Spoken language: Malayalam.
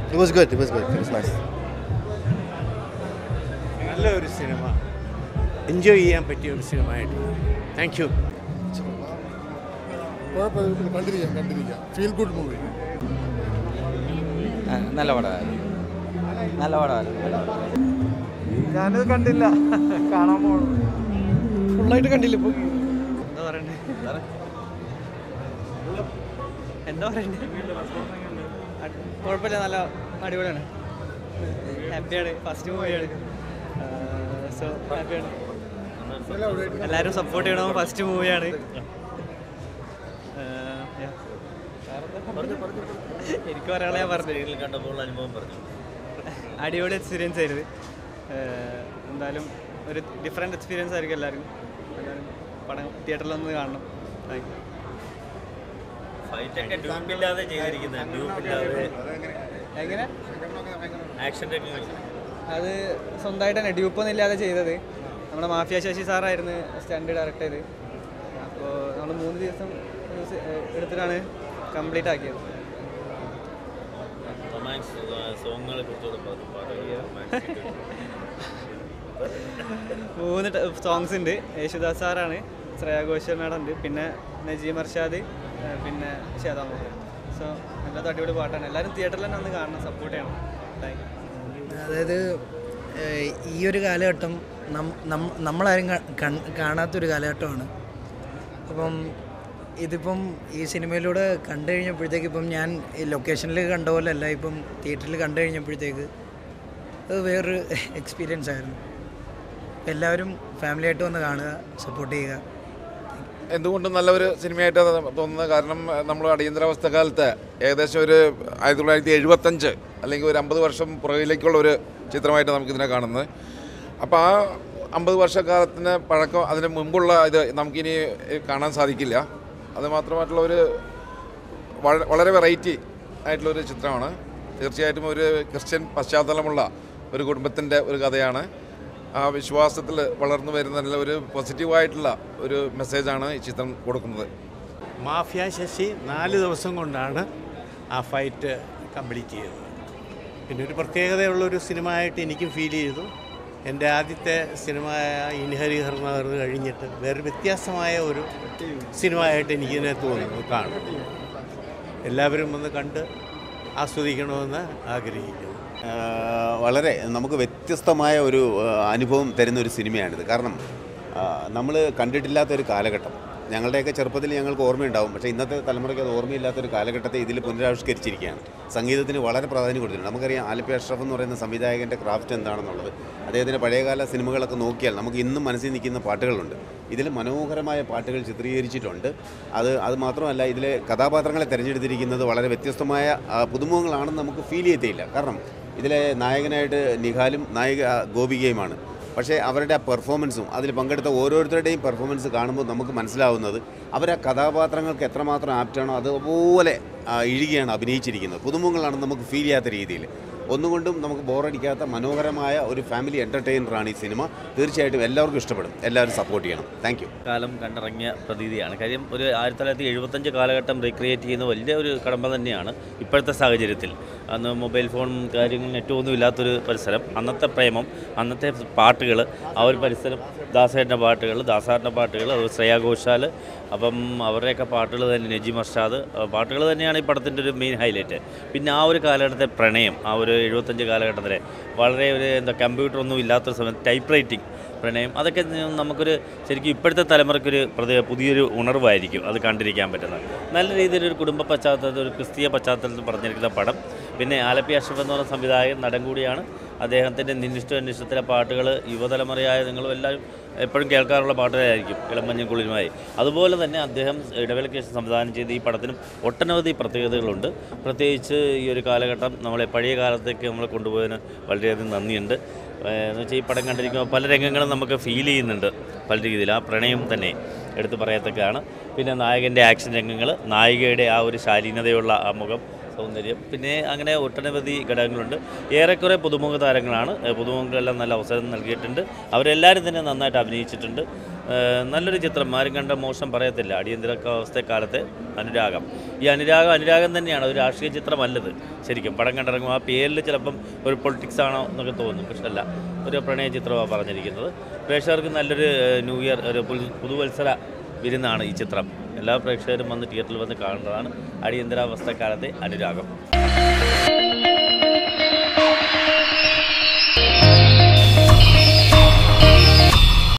It was good. It was good. It was nice. നല്ലൊരു സിനിമ എൻജോയ് ചെയ്യാൻ പറ്റിയ ഒരു സിനിമ ആയിട്ട് താങ്ക് യു കുഴപ്പമില്ല കണ്ടിരിക്കാം കണ്ടിരിക്കാം ഫീൽ ഗുഡ് മൂവി നല്ല പടമായിരുന്നു നല്ല പടമായിരുന്നു ഞാനത് കണ്ടില്ല കാണാൻ പോകണം ഫുള്ളായിട്ട് കണ്ടില്ല ഇപ്പോൾ എന്താ പറയണ്ടേ എന്താ പറയണ്ടേ കുഴപ്പമില്ല നല്ല അടിപൊളിയാണ് ഹാപ്പിയാണ് ഫസ്റ്റ് മൂവിയാണ് സോ ഹാപ്പിയാണ് എല്ലാവരും സപ്പോർട്ട് ചെയ്യണം ഫസ്റ്റ് മൂവിയാണ് എനിക്ക് പറയാനുള്ള ഞാൻ പറഞ്ഞു കണ്ടപ്പോൾ അനുഭവം പറഞ്ഞു അടിപൊളി എക്സ്പീരിയൻസ് ആയിരുന്നു ഏഹ് എന്തായാലും ഒരു ഡിഫറെൻറ്റ് എക്സ്പീരിയൻസ് ആയിരിക്കും എല്ലാവർക്കും എല്ലാവരും പടം തിയേറ്ററിലൊന്ന് കാണണം താങ്ക് യു ഫൈറ്റ് ഒക്കെ ഡ്യൂപ്പില്ലാതെ ചെയ്തിരിക്കുന്നത് ഡ്യൂപ്പില്ലാതെ എങ്ങനെ ആക്ഷൻ ടെക്നിക്കൽ അത് സ്വന്തമായിട്ട് തന്നെ ഡ്യൂപ്പൊന്നും ഇല്ലാതെ ചെയ്തത് നമ്മുടെ മാഫിയ ശശി സാറായിരുന്നു സ്റ്റണ്ട് ഡയറക്റ്റ് ചെയ്ത് അപ്പോൾ നമ്മൾ മൂന്ന് ദിവസം യൂസ് എടുത്തിട്ടാണ് കംപ്ലീറ്റ് ആക്കിയത് റൊമാൻസ് സോങ്ങുകളെ കുറിച്ചുകൂടെ പറഞ്ഞു പാട്ടുകൾ മൂന്ന് സോങ്സ് ഉണ്ട് യേശുദാസ് സാറാണ് ശ്രേയ ഘോഷൽ മാഡം ഉണ്ട് പിന്നെ നജീം അർഷാദ് ഏഹ് പിന്നെ ശ്വേതാ മോഹൻ സോ നല്ല അടിപൊളി പാട്ടാണ് എല്ലാവരും തിയേറ്ററിൽ തന്നെ ഒന്ന് കാണണം സപ്പോർട്ട് ചെയ്യണം താങ്ക് യു അതായത് ഏഹ്, ഈ ഒരു കാലഘട്ടം നം- നം- നമ്മളാരും കാ- കൺ- കാണാത്തൊരു കാലഘട്ടമാണ് അപ്പം ഇതിപ്പം ഈ സിനിമയിലൂടെ കണ്ടു കഴിഞ്ഞപ്പോഴത്തേക്ക് ഇപ്പം ഞാൻ ഈ ലൊക്കേഷനിൽ കണ്ട പോലെ അല്ല ഇപ്പം തിയേറ്ററിൽ കണ്ടു കഴിഞ്ഞപ്പോഴത്തേക്ക് അത് വേറൊരു എക്സ്പീരിയൻസ് ആയിരുന്നു എല്ലാവരും ഫാമിലിയായിട്ട് വന്ന് കാണുക സപ്പോർട്ട് ചെയ്യുക എന്തുകൊണ്ടും നല്ലൊരു സിനിമയായിട്ടാണ് തോന്നുന്നത് കാരണം നമ്മൾ അടിയന്തരാവസ്ഥ കാലത്ത് ഏകദേശം ഒരു ആയിരത്തി തൊള്ളായിരത്തി എഴുപത്തഞ്ച് അല്ലെങ്കിൽ ഒരു അമ്പത് വർഷം പുറകിലേക്കുള്ള ഒരു ചിത്രമായിട്ട് നമുക്കിതിനെ കാണുന്നത് അപ്പോൾ ആ അമ്പത് വർഷക്കാലത്തിന് പഴക്കം അതിന് മുമ്പുള്ള ഇത് നമുക്കിനി കാണാൻ സാധിക്കില്ല അത് മാത്രമായിട്ടുള്ള ഒരു വള- വളരെ വെറൈറ്റി ആയിട്ടുള്ളൊരു ചിത്രമാണ് തീർച്ചയായിട്ടും ഒരു ക്രിസ്ത്യൻ പശ്ചാത്തലമുള്ള ഒരു കുടുംബത്തിൻ്റെ ഒരു കഥയാണ് ആ വിശ്വാസത്തിൽ വളർന്നു വരുന്ന നല്ല ഒരു പോസിറ്റീവായിട്ടുള്ള ഒരു മെസ്സേജാണ് ഈ ചിത്രം കൊടുക്കുന്നത് മാഫിയ ശശി നാല് ദിവസം കൊണ്ടാണ് ആ ഫൈറ്റ് കംപ്ലീറ്റ് ചെയ്തത് പിന്നെ ഒരു പ്രത്യേകതയുള്ളൊരു സിനിമ ആയിട്ട് എനിക്കും ഫീൽ ചെയ്തു എൻ്റെ ആദ്യത്തെ സിനിമയായ ഇൻഹരി ഹർനഗർ കഴിഞ്ഞിട്ട് വേറെ വ്യത്യാസമായ ഒരു സിനിമ ആയിട്ട് എനിക്കിതിനെ തോന്നുന്നു കാണും എല്ലാവരും ഒന്ന് കണ്ട് ആസ്വദിക്കണമെന്ന് ആഗ്രഹിക്കുന്നു വളരെ നമുക്ക് വ്യത്യസ്തമായ ഒരു ആ, അനുഭവം തരുന്ന ഒരു സിനിമയാണിത് കാരണം നമ്മൾ കണ്ടിട്ടില്ലാത്ത ഒരു കാലഘട്ടം ഞങ്ങളുടെയൊക്കെ ചെറുപ്പത്തിൽ ഞങ്ങൾക്ക് ഓർമ്മയുണ്ടാവും പക്ഷേ ഇന്നത്തെ തലമുറയ്ക്ക് അത് ഓർമ്മയില്ലാത്ത ഒരു കാലഘട്ടത്തെ ഇതിൽ പുനരാവിഷ്കരിച്ചിരിക്കുകയാണ് സംഗീതത്തിന് വളരെ പ്രാധാന്യം കൊടുത്തിട്ടുണ്ട് നമുക്കറിയാം ആലപ്പി അഷ്റഫ് എന്ന് പറയുന്ന സംവിധായകൻ്റെ ക്രാഫ്റ്റ് എന്താണെന്നുള്ളത് അദ്ദേഹത്തിൻ്റെ പഴയകാല സിനിമകളൊക്കെ നോക്കിയാൽ നമുക്ക് ഇന്നും മനസ്സിൽ നിൽക്കുന്ന പാട്ടുകളുണ്ട് ഇതിൽ മനോഹരമായ പാട്ടുകൾ ചിത്രീകരിച്ചിട്ടുണ്ട് അത് അത് മാത്രമല്ല ഇതിലെ കഥാപാത്രങ്ങളെ തിരഞ്ഞെടുത്തിരിക്കുന്നത് വളരെ വ്യത്യസ്തമായ ആ, പുതുമുഖങ്ങളാണെന്ന് നമുക്ക് ഫീൽ ചെയ്യത്തില്ല കാരണം ഇതിലെ നായകനായിട്ട് നിഹാലും നായിക ആ, ഗോപികയുമാണ് പക്ഷേ അവരുടെ ആ പെർഫോമൻസും അതിൽ പങ്കെടുത്ത ഓരോരുത്തരുടെയും പെർഫോമൻസ് കാണുമ്പോൾ നമുക്ക് മനസ്സിലാവുന്നത് അവർ ആ കഥാപാത്രങ്ങൾക്ക് എത്രമാത്രം ആപ്റ്റാണോ അതുപോലെ ആ, ഇഴുകിയാണ് അഭിനയിച്ചിരിക്കുന്നത് പുതുമുഖങ്ങളാണെന്ന് നമുക്ക് ഫീൽ ചെയ്യാത്ത രീതിയിൽ ഒന്നുകൊണ്ടും നമുക്ക് ബോറടിക്കാത്ത മനോഹരമായ ഒരു ഫാമിലി എൻ്റർടൈനറാണ് ഈ സിനിമ തീർച്ചയായിട്ടും എല്ലാവർക്കും ഇഷ്ടപ്പെടും എല്ലാവരും സപ്പോർട്ട് ചെയ്യണം താങ്ക് യു കാലം കണ്ടിറങ്ങിയ പ്രതീതിയാണ് കാര്യം ഒരു ആയിരത്തി തൊള്ളായിരത്തി എഴുപത്തഞ്ച് കാലഘട്ടം റീക്രിയേറ്റ് ചെയ്യുന്ന വലിയ ഒരു കടമ്പ തന്നെയാണ് ഇപ്പോഴത്തെ സാഹചര്യത്തിൽ അന്ന് മൊബൈൽ ഫോണും കാര്യങ്ങളും നെറ്റും ഒന്നും ഇല്ലാത്തൊരു പരിസരം അന്നത്തെ പ്രേമം അന്നത്തെ പാട്ടുകൾ ആ ഒരു പരിസരം ദാസേട്ടൻ്റെ പാട്ടുകൾ ദാസാറിൻ്റെ പാട്ടുകൾ അത് ശ്രേയ ഘോഷാൽ അപ്പം അവരുടെയൊക്കെ പാട്ടുകൾ തന്നെ നജീം അർഷാദ് പാട്ടുകൾ തന്നെയാണ് ഈ പടത്തിൻ്റെ ഒരു മെയിൻ ഹൈലൈറ്റ് പിന്നെ ആ ഒരു കാലഘട്ടത്തെ പ്രണയം ആ ഒരു എഴുപത്തഞ്ച് കാലഘട്ടത്തിലെ വളരെ ഒരു എന്താ കമ്പ്യൂട്ടറൊന്നും ഇല്ലാത്തൊരു സമയത്ത് ടൈപ്പ് റൈറ്റിംഗ് പ്രണയം അതൊക്കെ നമുക്കൊരു ശരിക്കും ഇപ്പോഴത്തെ തലമുറയ്ക്കൊരു പ്രതി പുതിയൊരു ഉണർവായിരിക്കും അത് കണ്ടിരിക്കാൻ പറ്റുന്നത് നല്ല രീതിയിലൊരു കുടുംബ പശ്ചാത്തലത്തിൽ ഒരു ക്രിസ്തീയ പശ്ചാത്തലത്തിൽ പറഞ്ഞിരിക്കുന്ന പടം പിന്നെ ആലപ്പി അഷ്റഫ് എന്ന് പറയുന്ന സംവിധായകൻ നടൻ കൂടിയാണ് അദ്ദേഹത്തിൻ്റെ നിന്നിഷ്ട അന്വേഷണത്തിലെ പാട്ടുകൾ യുവതലമുറയായ നിങ്ങളും എല്ലാവരും എപ്പോഴും കേൾക്കാറുള്ള പാട്ടുകളായിരിക്കും ഇളമഞ്ഞും കുളിരുമായി അതുപോലെ തന്നെ അദ്ദേഹം ഇടവേളയ്ക്ക് ശേഷം സംവിധാനം ചെയ്ത ഈ പടത്തിനും ഒട്ടനവധി പ്രത്യേകതകളുണ്ട് പ്രത്യേകിച്ച് ഈ ഒരു കാലഘട്ടം നമ്മളെ പഴയ കാലത്തേക്ക് നമ്മളെ കൊണ്ടുപോയതിന് വളരെയധികം നന്ദിയുണ്ട് ഏഹ് എന്ന് വെച്ചാൽ ഈ പടം കണ്ടിരിക്കുമ്പോൾ പല രംഗങ്ങളും നമുക്ക് ഫീൽ ചെയ്യുന്നുണ്ട് പല രീതിയിൽ ആ പ്രണയം തന്നെ എടുത്തു പറയത്തക്കതാണ് പിന്നെ നായകൻ്റെ ആക്ഷൻ രംഗങ്ങൾ നായികയുടെ ആ ഒരു ശാലീനതയുള്ള ആ മുഖം സൗന്ദര്യം പിന്നെ അങ്ങനെ ഒട്ടനവധി ഘടകങ്ങളുണ്ട് ഏറെക്കുറെ പുതുമുഖ താരങ്ങളാണ് ഏഹ് പുതുമുഖങ്ങളെല്ലാം നല്ല അവസരം നൽകിയിട്ടുണ്ട് അവരെല്ലാവരും തന്നെ നന്നായിട്ട് അഭിനയിച്ചിട്ടുണ്ട് ഏഹ് നല്ലൊരു ചിത്രം ആരും കണ്ട മോശം പറയത്തില്ല അടിയന്തരാവസ്ഥ കാലത്തെ അനുരാഗം ഈ അനുരാഗം അനുരാഗം തന്നെയാണ് ഒരു രാഷ്ട്രീയ ചിത്രമല്ലത് ശരിക്കും പടം കണ്ടിറങ്ങും ആ പേരിൽ ചിലപ്പം ഒരു പൊളിറ്റിക്സ് ആണോ എന്നൊക്കെ തോന്നും പക്ഷെ അല്ല ഒരു പ്രണയ ചിത്രമാണ് പറഞ്ഞിരിക്കുന്നത് പ്രേക്ഷകർക്ക് നല്ലൊരു ഏഹ്, ന്യൂ ഇയർ ഒരു പുതു- പുതുവത്സര വിരുന്നാണ് ഈ ചിത്രം എല്ലാ പ്രേക്ഷകരും വന്ന് തിയേറ്ററിൽ വന്ന് കാണുന്നതാണ് അടിയന്തരാവസ്ഥ കാലത്തെ അനുരാഗം